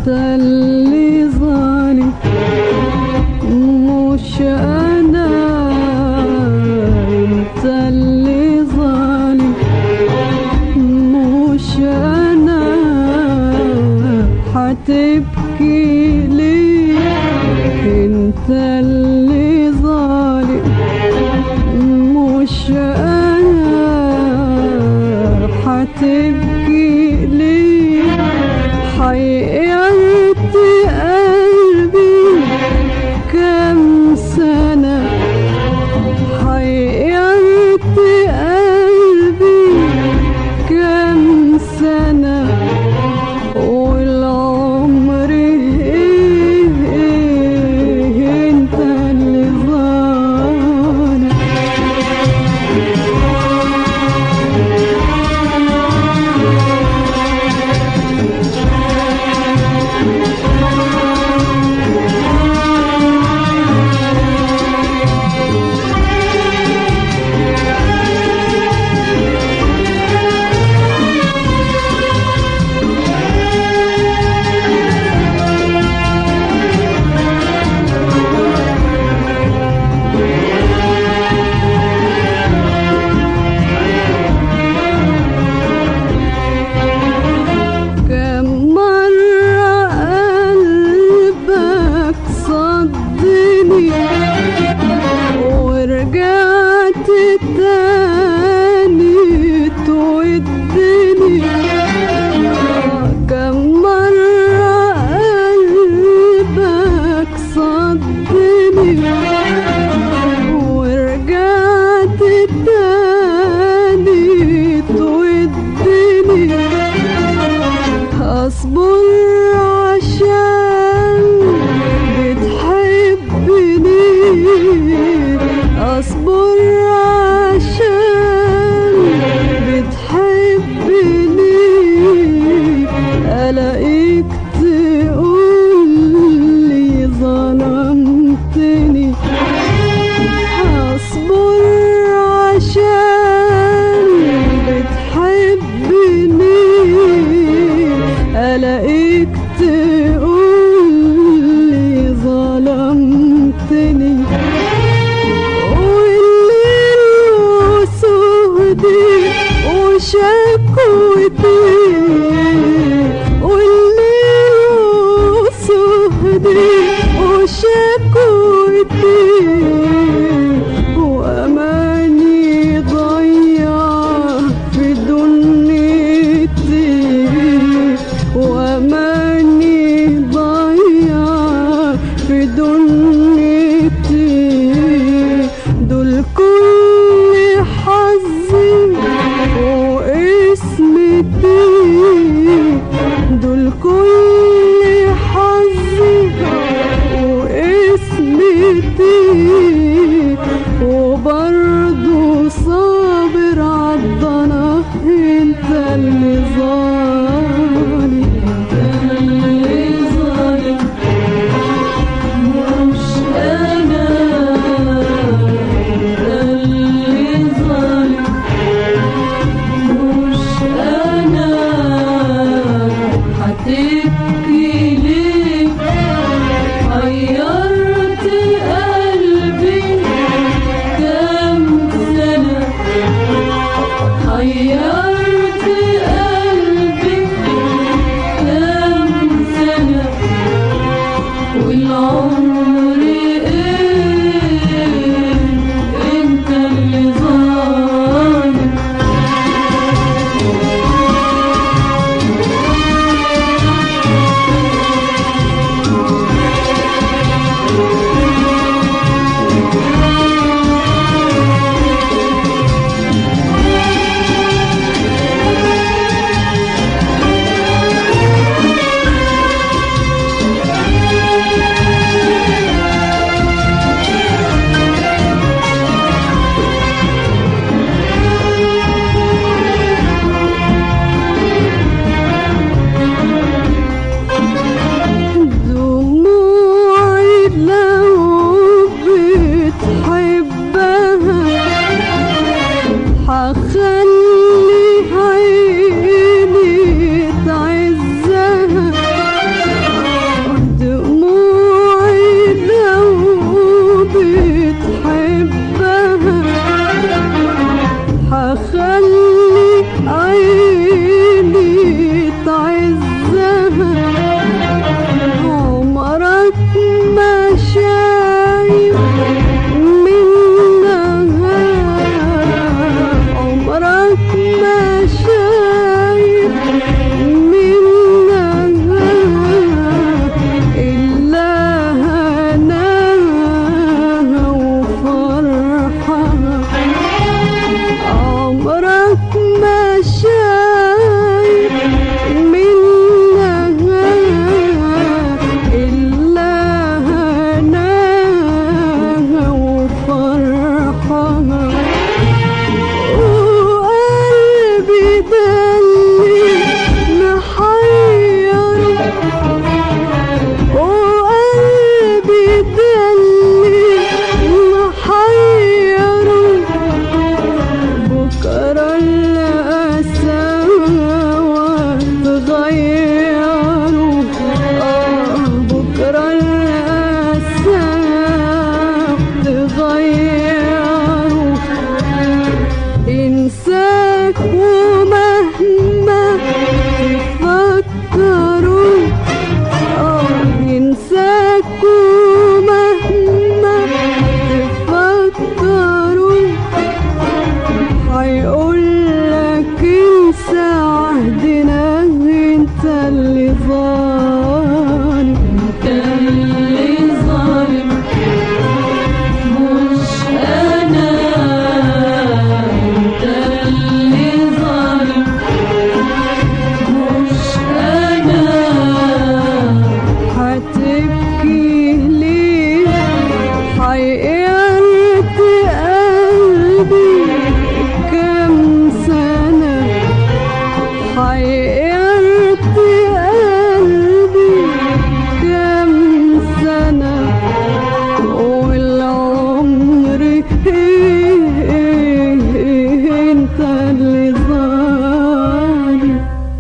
انت اللي ظالم مش انا انت اللي ظالم مش انا هتبكي ليه انت اللي ظالم مش انا هتبكي ليه حيرت قلبي كام سنة حيرت قلبي كام سنة والعمر ايه ايه انت اللي ظالم كم مرة قلبك صدني ورجعت تاني تودني كم مرة قلبك صدني ورجعت تاني تودني اصبر عشان بتحبني اصبر عشان بتحبني الاقيك تقولي ظلمتني اصبر عشان بتحبني الاقيك تقولي ظلمتني والليل وسهدي وشكوتي والليل وسهدي وشكوتي وأماني ضيع في دنيتي وأماني ضيع في دنيتي دول كل حظي واسمتي دول كل حظي واسمتي وبرضه صابر عالضنا انت اللي ظالم انت اللي ظالم مش انا انت اللي ظالم مش انا هتبكي ليه حيرت قلبي كام سنة حيرت قلبي كام سنة والعمر ايه انت اللي ظالم اللي ظالم